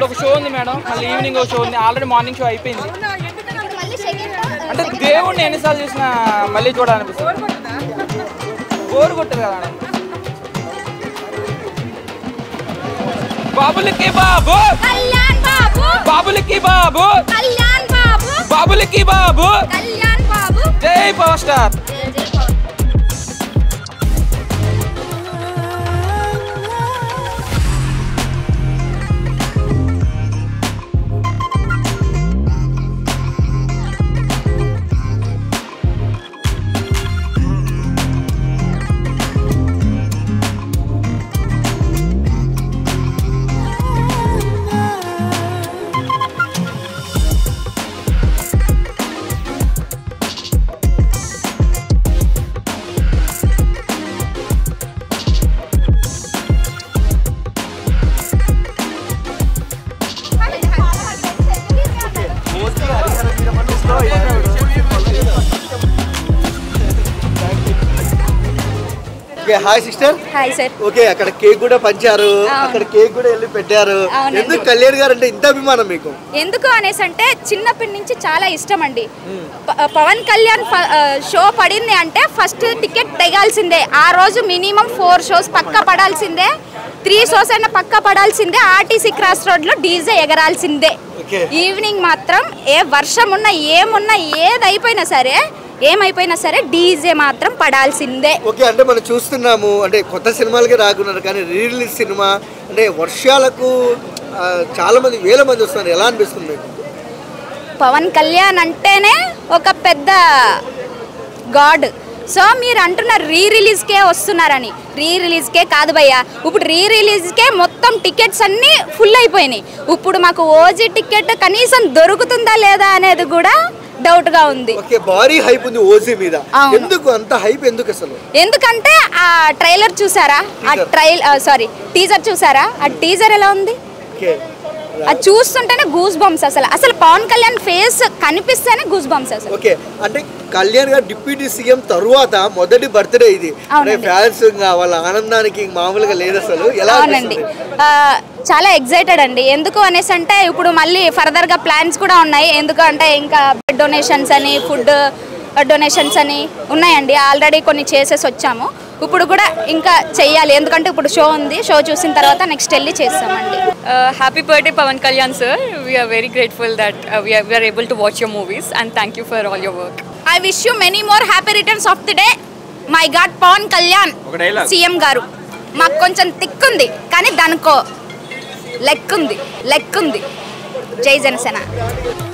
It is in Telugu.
ఒక షో ఉంది మేడం మళ్ళీ ఈవినింగ్ ఒక షో ఉంది ఆల్రెడీ మార్నింగ్ షో అయిపోయింది మళ్ళీ సెకండ్ అంటే దేవుడిని ఎన్నిసార్లు చూసినా మళ్ళీ చూడాలనిపిస్తుంది బోరు కొట్టదు కదా మేడం బాబులకి బాబు కళ్యాణ్ బాబు బాబులకి బాబు కళ్యాణ్ బాబు బాబులకి బాబు కళ్యాణ్ బాబు జై power star okay hi sister hi sir okay అక్కడ కేక్ కూడా పంచారు అవును. అక్కడ కేక్ కూడా వెళ్ళి పెట్టారు అవునండి. ఎందుకు కళ్యాణ్ గారు అంటే ఇంత అభిమానం మీకు ఎందుకు అనేసి అంటే చిన్నప్పటి నుంచి చాలా ఇష్టం అండి ప- పవన్ కళ్యాణ్ ఫ- ఆ, షో పడింది అంటే ఫస్ట్ టికెట్ తెగాల్సిందే ఆ రోజు మినిమం ఫోర్ షోస్ పక్క పడాల్సిందే త్రీ షోస్ అయినా పక్క పడాల్సిందే ఆర్టీసీ క్రాస్ రోడ్ లో డీజే ఎగరాల్సిందే ఓకే ఈవినింగ్ మాత్రం ఏ వర్షం ఉన్నా ఏమున్నా ఏదైపోయినా సరే ఏమైపోయినా సరే డీజే మాత్రం పడాల్సిందే ఓకే అంటే మనం చూస్తున్నాము అంటే కొత్త సినిమాలకి రాకున్నారు కానీ రీ రిలీజ్ సినిమా అంటే వర్షాలకు ఆ, చాలా మంది వేల మంది వస్తున్నారు ఎలా అనిపిస్తుంది మీకు పవన్ కళ్యాణ్ అంటేనే ఒక పెద్ద గాడ్ సో మీరు అంటున్నారు రీ రిలీజ్కే వస్తున్నారని రీ రిలీజ్కే కాదు భయ్యా ఇప్పుడు రీ రిలీజ్కే మొత్తం టికెట్స్ అన్నీ ఫుల్ అయిపోయినాయి ఇప్పుడు మాకు ఓజీ టికెట్ కనీసం దొరుకుతుందా లేదా అనేది కూడా డౌట్గా ఉంది ఓకే భారీ హైప్ ఉంది ఓజీ మీద అవును. ఎందుకు అంత హైప్ ఎందుకు అసలు ఎందుకంటే ఆ ట్రైలర్ చూసారా ఆ Teaser. ట్రైల్ సారీ టీజర్ చూసారా ఆ టీజర్ ఎలా ఉంది ఓకే అది చూస్తుంటేనే గూస్ బంప్స్ అసలు అసలు పవన్ కళ్యాణ్ ఫేస్ కనిపిస్తేనే గూస్ బంప్స్ అసలు ఓకే అంటే కళ్యాణ్ గారు డిప్యూటీ సీఎం తరువాత మొదటి బర్త్డే ఇది అంటే అవునండి. ఫ్యాన్స్ వాళ్ళ ఆనందానికి మామూలుగా లేదు అసలు ఎలా అవునండి అనిపిస్తుంది? ఆ, చాలా ఎగ్జైటెడ్ అండి ఎందుకు అనేసి అంటే ఇప్పుడు మళ్ళీ ఫర్దర్గా ప్లాన్స్ కూడా ఉన్నాయి ఎందుకంటే ఇంకా బ్లడ్ డొనేషన్స్ అని ఫుడ్ డొనేషన్స్ అని ఉన్నాయండి ఆల్రెడీ కొన్ని చేసేసి వచ్చాము ఇప్పుడు కూడా ఇంకా చెయ్యాలి ఎందుకంటే ఇప్పుడు షో ఉంది షో చూసిన తర్వాత నెక్స్ట్ వెళ్ళి చేస్తామండి Uh, happy birthday, Pavan Kalyan sir. We are very grateful that uh, we, are, we are able to watch your movies and thank you for all your work. I wish you many more happy returns of the day my god Pawan Kalyan CM గారు మాకు కొంచెం తిక్కుంది కానీ దానికో లెక్కుంది లెక్కుంది జై జనసేన